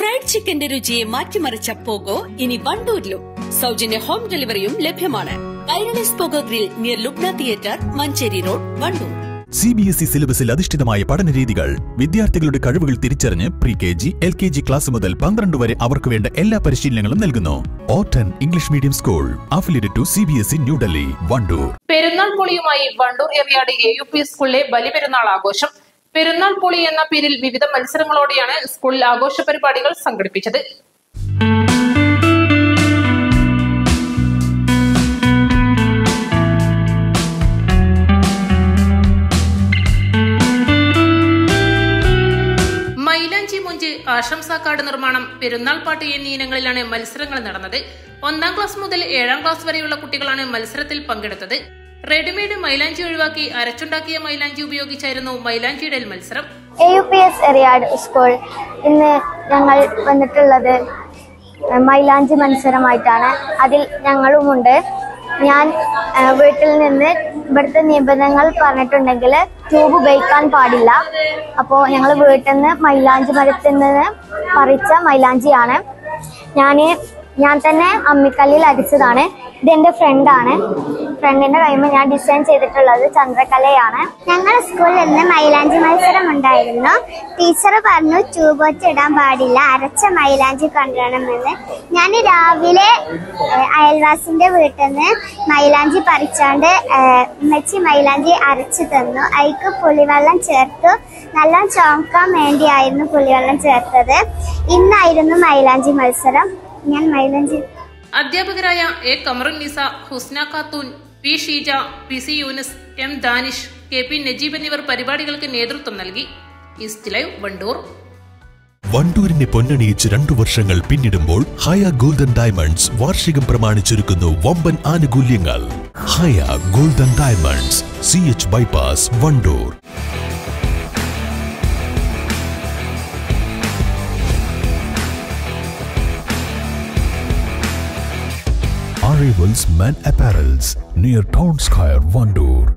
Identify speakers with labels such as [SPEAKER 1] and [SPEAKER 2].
[SPEAKER 1] Fried ചിക്കന്റെ രുചിയെ മാറ്റിമറിച്ച pogo ഇനി വണ്ടൂരിലും സൗജന്യ ഹോം ഡെലിവറിയും ലഭ്യമാണ് Kairali's Pogo grill near Lubna theatre Manjeri road Wandoor
[SPEAKER 2] C B S E സിലബസിൽ അധിഷ്ഠിതമായ പഠന രീതികൾ വിദ്യാർത്ഥികളുടെ കഴിവുകൾ തിരിച്ചറിഞ്ഞ് pre K G L K G class മുതൽ പന്ത്രണ്ട് വരെ അവർക്ക് വേണ്ട എല്ലാ പരിശീലനങ്ങളും നൽകുന്നു ഓട്ടൻ English medium school affiliated to C B S E New Delhi Wandoor
[SPEAKER 3] Perunnal പൊളിയുമായി Wandoor Eriyad A U P സ്കൂളിലെ ബലിപെരുന്നാൾ ആഘോഷം പെരുന്നാൾ പൊളി എന്ന പേരിൽ വിവിധ മത്സരങ്ങളോടെയാണ് സ്കൂളിൽ ആഘോഷ പരിപാടികൾ സംഘടിപ്പിച്ചത് മൈലാഞ്ചി മുഞ്ച് ആശംസാക്കാട് നിർമ്മാണം പെരുന്നാൾ പാട്ട് എന്നീ ഇനങ്ങളിലാണ് മത്സരങ്ങൾ നടന്നത് ഒന്നാം ക്ലാസ് മുതൽ ഏഴാം ക്ലാസ് വരെയുള്ള കുട്ടികളാണ് മത്സരത്തിൽ പങ്കെടുത്തത് റെഡിമെയ്ഡ് മൈലാഞ്ചി ഒഴിവാക്കി അരച്ചുണ്ടാക്കിയ മൈലാഞ്ചി ഉപയോഗിച്ചായിരുന്നു മൈലാഞ്ചിയിടൽ മത്സരം
[SPEAKER 4] A U P S Eriyad school ഇന്ന് ഞങ്ങൾ വന്നിട്ടുള്ളത് മൈലാഞ്ചി മത്സരമായിട്ടാണ് അതിൽ ഞങ്ങളുമുണ്ട് ഞാൻ ആ, വീട്ടിൽ നിന്ന് ഇവിടുത്തെ നിബന്ധനകൾ പറഞ്ഞിട്ടുണ്ടെങ്കിൽ ട്യൂബ് ഉപയോഗിക്കാൻ പാടില്ല അപ്പോൾ ഞങ്ങൾ വീട്ടിൽ നിന്ന് മൈലാഞ്ചി മരത്തിൽ നിന്ന് പറിച്ച മൈലാഞ്ചിയാണ് ഞാൻ ഞാൻ തന്നെ അമ്മിക്കല്ലിൽ അടിച്ചതാണ് ഇതെന്റെ ഫ്രണ്ടാണ് ഫ്രണ്ടിന്റെ കൈമ ഞാൻ ഡിസൈൻ ചെയ്തിട്ടുള്ളത് ചന്ദ്രകലയാണ്
[SPEAKER 5] ഞങ്ങൾ സ്കൂളിൽ നിന്ന് മൈലാഞ്ചി മത്സരം ഉണ്ടായിരുന്നു ടീച്ചർ പറഞ്ഞു ട്യൂബോറ്റ് ഇടാൻ പാടില്ല അരച്ച മൈലാഞ്ചി കൊണ്ടുവരണമെന്ന് ഞാൻ രാവിലെ ഏഹ്, അയൽവാസിന്റെ വീട്ടിൽ നിന്ന് മൈലാഞ്ചി പറിച്ചാണ്ട് ഏഹ്, ഉമ്മച്ചി മൈലാഞ്ചി അരച്ചു തന്നു അതിക്ക് പുളിവെള്ളം ചേർത്തു നല്ല ചോക്കാൻ വേണ്ടിയായിരുന്നു പുളിവെള്ളം ചേർത്തത് ഇന്നായിരുന്നു മൈലാഞ്ചി മത്സരം ഞാൻ മൈലാഞ്ചി
[SPEAKER 3] അധ്യാപകരായ A Kamarun Nisa Husna Khatoon P Sheeja P C Younis M Danish K P Najeeb എന്നിവർ പരിപാടികൾക്ക് നേതൃത്വം നൽകി ഈസ്റ്റ് ലൈവ് വണ്ടൂർ
[SPEAKER 2] വണ്ടൂരിനെ പൊന്നണിയിച്ച് രണ്ടു വർഷങ്ങൾ പിന്നിടുമ്പോൾ ഹയ ഗോൾഡൻ ഡയമണ്ട്സ് വാർഷികം പ്രമാണിച്ചൊരുക്കുന്നു വമ്പൻ ആനുകൂല്യങ്ങൾ Haya golden diamonds C H bypass Wandoor Arrivals Men Apparels near Town Square, Vandoor.